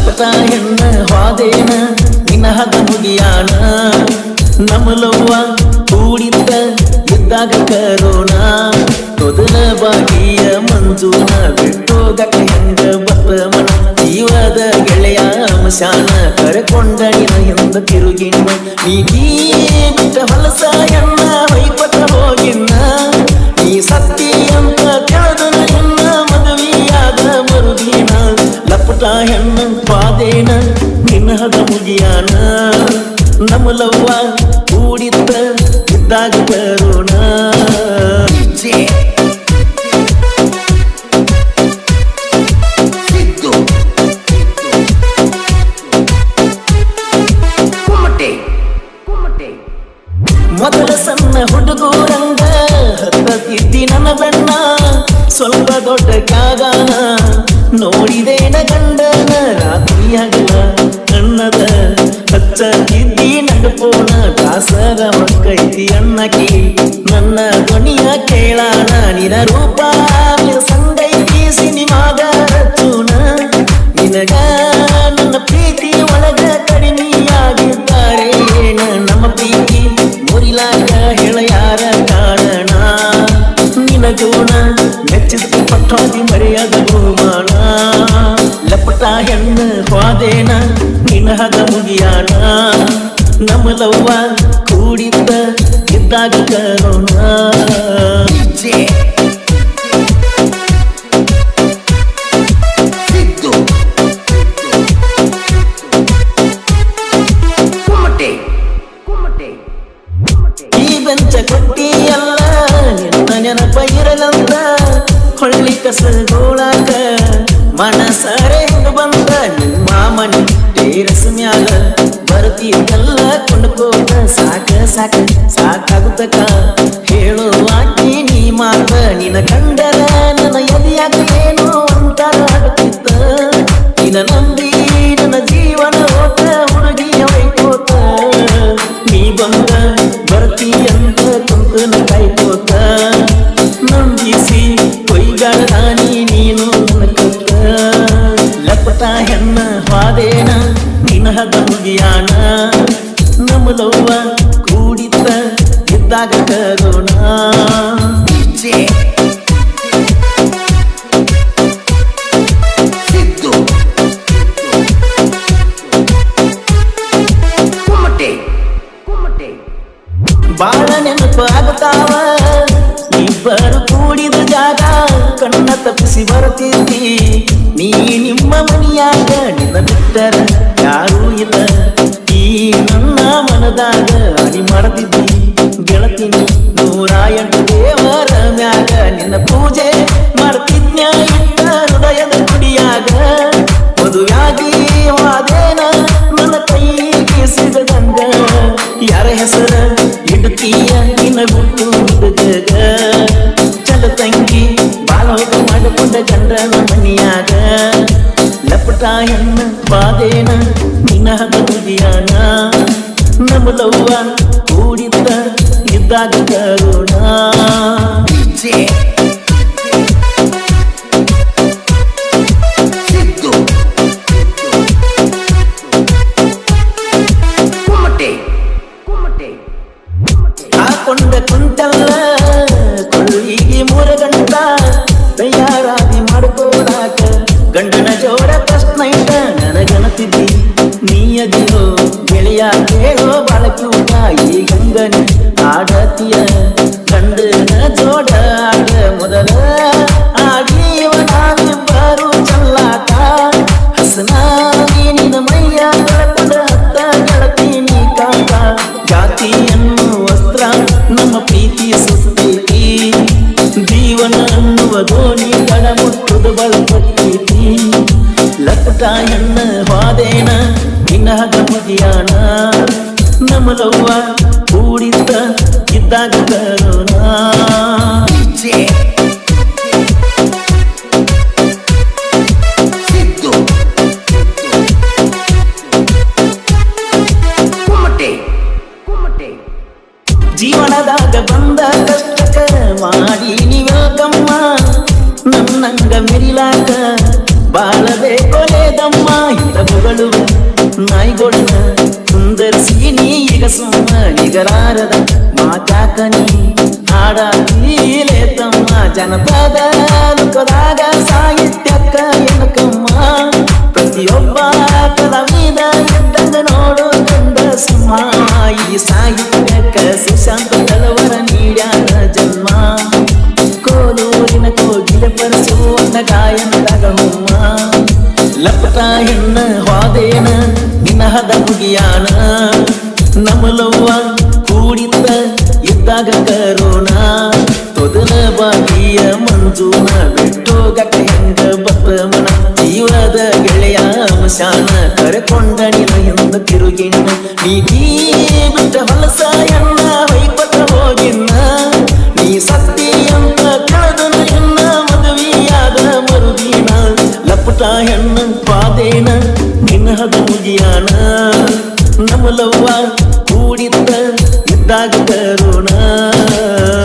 ಲಪಟ ಹೆಣ್ಣ ಹಾದೇನ ನಿನ್ನ ಹದ ಮುಗಿಯಾಣ ನಮಲವ್ವ ಕೂಡಿದ್ದ ಇದ್ದಾಗ ಕರೋಣ ತೊದಲ ಬಾಗಿಯ ಮಂಜೂನ ಬಿಟ್ಟೋಗಕ ಹೆಂಗ ಬತ್ತ ಮನ ಜೀವದ ಗೆಳೆಯ ಮಶಾನ ಕರೆಕೊಂಡ ನಿನ ಎಂದ ತಿರುಗಿನ ನೀ ಬಿಟ್ಟ ಹೊಲಸ ಎಣ್ಣ ಹೊಯ್ಕೊಟ್ಟ ಹೋಗಿನ್ನ ನೀ ಸತ್ತಿ ಅಂತ ತಿಳಿದ ಎನ್ನ ಮದುವೆಯಾದ ಮರುದಿನ ಲಪಟ ಹೆಣ್ಣ ಪಾದೇನ ನಿನ್ನ ಹದ ಮುಗಿಯಾನ ನಮಲವ್ವ ಕೂಡಿದ್ದ ಇದ್ದಾಗ ಬರೋಣ ಸಿದ್ದು ಕುಮಟೆ ಕುಮಟೆ ಮೊದಲ ಸಣ್ಣ ಹುಡುಗೂರಂಗ ಹತ್ತಿದ್ದಿ ನನ್ನ ಬೆಣ್ಣ ಸ್ವಲ್ಪ ದೊಡ್ಡ ಕಾಗಾನ ನೋಡಿದೇನ ಗಂಡನ ರಾತ್ರಿ ಹಗಲ ಕಣ್ಣದ ಹಚ್ಚಕ್ಕಿದ್ದಿ ನಗಪೋಣ ದಾಸರ ಮಕ್ಕೈತಿ ಅನ್ನಕಿ ನನ್ನ ಧ್ವನಿಯ ಕೇಳಾಣ ನಿನ ರೂಪ ನಿನ ಸಂಗೈತಿ ಸಿನಿಮಾದ ರಚುನ ನಿನಗ ನನ್ನ ಪ್ರೀತಿ ಒಳಗ ಕಡಿಮೆಯಾಗಿದ್ದಾರೆ ಏನ ನಮ್ಮ ಪ್ರೀತಿ ಮುರಿಲಾಗ ಹೇಳ ಯಾರ ಕಾರಣ ನಿನ ಜೋಣ ಮೆಚ್ಚಿದ ಪಟ್ಟಾದಿ ಮರೆಯದ ಬಹುಮಾನ ಲಪಟ ಹೆಣ್ಣು ಹೋದೇನ ನಿನ ಹದ ಮುಗಿಯಾಣ ನಮ್ಮಲವ್ವ ಕೂಡಿದ್ದ ಇದ್ದಾಗ ಕರೋಣ ಸಿದ್ದು ಕುಮಟೆ ಕುಮಟೆ ಈ ಬೆಂಚ ಕೊಟ್ಟಿಯಲ್ಲ ನಿನ್ನ ನೆನಪ ಇರಲಂದ ಹೊಳ್ಳಿ ಕಸಗೋಳಾಗ ಮನಸರೆ ಹೆಂಗ ಬಂದ ನಿಮ್ಮ ಮನೆ ಟೇರಸ್ ಮ್ಯಾಲ ಬರ್ತೀಯಲ್ಲ ಕೊಂಡ್ಕೋತ ಸಾಕ ಸಾಕ ಸಾಕಾಗುತ್ತಕ ಹೇಳು ಆಕಿ ನೀ ಮಾತ ನಿನ ಕಂಡರ ನನ್ನ ಎದೆಯಾಗ ಏನೋ ಅಂತಾರ ಆಗುತ್ತಿತ್ತ ನಿನ ನಂಬಿ ನನ್ನ ಜೀವನ ಓಟ ಹುಡುಗಿಯ ವೈಕೋತ ನೀ ಬಂದ ಬರ್ತೀಯಂತ ಕುಂತನ ಕಾಯ್ಕೋತ ನಂಬಿಸಿ ಕೊಯ್ಗಾಳ ನಾನಿ ನೀನು ನಕ್ಕತ್ತ ಲಪಟ ಹೆಣ್ಣ ಹಾದೇನ ನಿನ ಹದ ಮುಗಿಯಾಣ ನಮ್ಮಲವ್ವ ಕೂಡಿದ್ದ ಇದ್ದಾಗ ಕರೋಣ ಸಿದ್ದು ಕುಮಟೆ ಕುಮಟೆ ಬಾಳ ನೆನಪು ಆಗುತ್ತಾವ ಇಬ್ಬರು ಕೂಡಿದ ಜಾಗ ಕಣ್ಣ ತಪ್ಪಿಸಿ ಬರ್ತಿದ್ದಿ ನೀ ನಿಮ್ಮ ಮನಿಯಾಗ ನಿನ್ನ ಬಿಟ್ಟರ ಯಾರೂ ಇಲ್ಲ ಈ ನನ್ನ ಮನದಾಗ ಅಣಿ ಮಾಡ್ತಿದ್ದಿ ಗೆಳತಿನಿ ನೂರ ಎಂಟು ದೇವರ ಮ್ಯಾಗ ನಿನ್ನ ಪೂಜೆ ಮಾಡ್ತಿದ್ನ್ಯ ಇಟ್ಟ ಹೃದಯದ ಗುಡಿಯಾಗ ಮದುವಾಗಿ ವಾದೇನ ನನ್ನ ಕೈಗೆ ಸಿಗದಂಗ ಯಾರ ಹೆಸರ ಇಡುತ್ತೀಯ ನಿನ್ನ ಬಿಟ್ಟು ಹುಡುಗಗ ಚಲ ತಂಗಿ ಬಾಳ ಹೋಗ ಮಾಡಿಕೊಂಡ ಗಂಡನ ಮನಿಯಾಗ ಲಪಟ ಹೆಣ್ಣ ಬಾದೇನ ನಿನ್ನ ಹದ ಮುಗಿಯಾನ ನಮಲವ್ವ ಕೂಡಿದ್ದ ಇದ್ದಾಗ ಕರುಣ ಸಿದ್ದು ಕುಮಟೆ ಕುಮಟೆ ಹಾಕೊಂಡ ಕುಂಟಲ್ಲ ಕೊಳ್ಳಿಗೆ ಮೂರ ಗಂಟ ತಯಾರಾದಿ ಮಾಡ್ಕೋಲಾಕ ಗಂಡನ ಜೋಡ ಫಸ್ಟ್ ನೈಟ ನನಗನತಿದ್ದಿ ನೀಯದಿರೋ ಗೆಳೆಯ ಕೇಳೋ ಬಾಳಕ್ಯೂಟ ಈ ಗಂಗನ ಆಡತಿಯ ಗಂಡನ ಜೋಡ ಆಡ ಮೊದಲ ಆಡಿವ ನಾವಿಬ್ಬರು ಚಲ್ಲಾಟ ಹಸನಾಗಿ ನಿನ್ನ ಮೈಯ ಕಳ್ಕೊಂಡ ಹತ್ತ ಗೆಳತೀನಿ ಕಾಕ ಜಾತಿಯನ್ನು ವಸ್ತ್ರ ನಮ್ಮ ಪ್ರೀತಿಯ ಸುತ್ತೈತಿ ಜೀವನ ಅನ್ನುವ ದೋಣಿ ಗಡ ಮುಟ್ಟುದು ಬಳಪಟ್ಟೈತಿ ಲಕ್ಕಟ ಎಣ್ಣ ಹಾದೇನ ನಿನ್ನ ಹದ ಮುಗಿಯಾನ ನಮಲವ್ವ ಕೂಡಿದ್ದ ಇದ್ದಾಗ ಕರೋಣ ಸಿದ್ದು ಕುಮಟೆ ಕುಮಟೆ ಜೀವನದಾಗ ಬಂದ ಕಷ್ಟಕ ಮಾಡಿ ನೀವೆಲ್ಕಮ್ಮ ನನ್ನಂಗ ಮಿರಿಲಾಕ ಬಾಳಬೇಕೊಲೇದಮ್ಮ ಇಂದ ಹೊಗಳುವ ನಾಯಿಗೊಳ್ಳ ಕುಂದರ್ಸಿ ನೀ ಈಗ ಸುಮ್ಮ ನಿಗರಾರದ ಮಾತಾಕ ನೀ ಹಾಡೀಲೆ ತಮ್ಮ ಜನಪದ ಲುಕದಾಗ ಸಾಹಿತ್ಯಕ್ಕ ಎನಕಮ್ಮ ಪ್ರತಿಯೊಬ್ಬ ಕಲಾವಿದ ಇದ್ದಂಗ ನೋಡು ಕಂಡ ಸಿಂಹ ಈ ಸಾಹಿತ್ಯಕ್ಕ ಸುಶಾಂತ ತಲವರ ನೀಡ್ಯಾನ ಜನ್ಮ ಕೋಲೂರಿನ ಕೋಗಿಲೆ ಪರಸುವನ್ನ ಗಾಯನದಾಗ ಹುಮ್ಮ ಲಪಟ ಹೆಣ್ಣ ಹೋದೇನ ನಿನಹದ ಮುಗಿಯಾನ ನಮಲವ್ವ ಕೂಡಿತ್ತ ಇದ್ದಾಗ ಕರೋಣ ತೊದಲ ಬಾಗಿಯ ಮಂಜೂನ ಬಿಟ್ಟೋಗಕ ಹೆಂಗ ಬತ್ತ ಮನ ಜೀವದ ಗೆಳೆಯ ಅಂಶಾನ ಕರೆಕೊಂಡ ನಿನ ಎಂದ ತಿರುಗಿನ ನೀತಿ ಬಿಟ್ಟ ಹೊಲಸ ಎಣ್ಣ ವೈಪತ್ರ ಹೋಗಿನ್ನ ನೀ ಸತ್ತಿ ಅಂತ ಕಳೆದನ ಎನ್ನ ಮದುವೆಯಾದ ಮರುದಿನ ಲಪಟ ಹೆಣ್ಣ ಪಾದೇನ ನಿನ್ನಹದ ಮುಗಿಯಾನ ನಮಲವ್ವ ಕೂಡಿದ್ದ ಇದ್ದಾಗ ಕರೋಣ